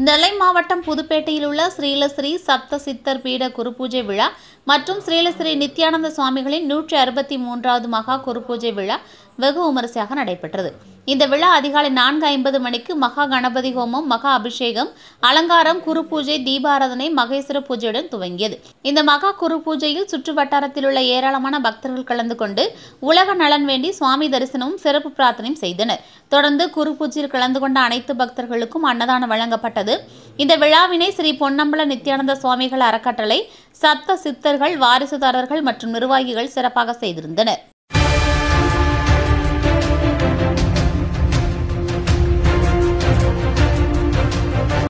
நெல்லை மாவட்டம் புதுப்பேட்டையில் உள்ள ஸ்ரீலஸ்ரீ சப்த சித்தர் பீட குருபூஜை விழா மற்றும் ஸ்ரீலஸ்ரீ நித்யானந்த சுவாமிகளின் நூற்றி அறுபத்தி மூன்றாவது மகா குருபூஜை விழா வெகு விமரிசையாக நடைபெற்றது இந்த விழா அதிகாலை நான்கு ஐம்பது மணிக்கு மகா கணபதி ஹோமம் மகா அபிஷேகம் அலங்காரம் குரு பூஜை தீபாராதனை மகேஸ்வர பூஜையுடன் துவங்கியது இந்த மகா குரு பூஜையில் சுற்று வட்டாரத்தில் உள்ள ஏராளமான பக்தர்கள் கலந்து கொண்டு உலக நலன் வேண்டி சுவாமி தரிசனமும் சிறப்பு பிரார்த்தனையும் செய்தனர் தொடர்ந்து குரு பூஜையில் கலந்து கொண்ட அனைத்து பக்தர்களுக்கும் அன்னதானம் வழங்கப்பட்டது இந்த விழாவினை ஸ்ரீ பொன்னம்பல நித்யானந்த சுவாமிகள் அறக்கட்டளை சப்த சித்தர்கள் வாரிசுதாரர்கள் மற்றும் நிர்வாகிகள் சிறப்பாக செய்திருந்தனர்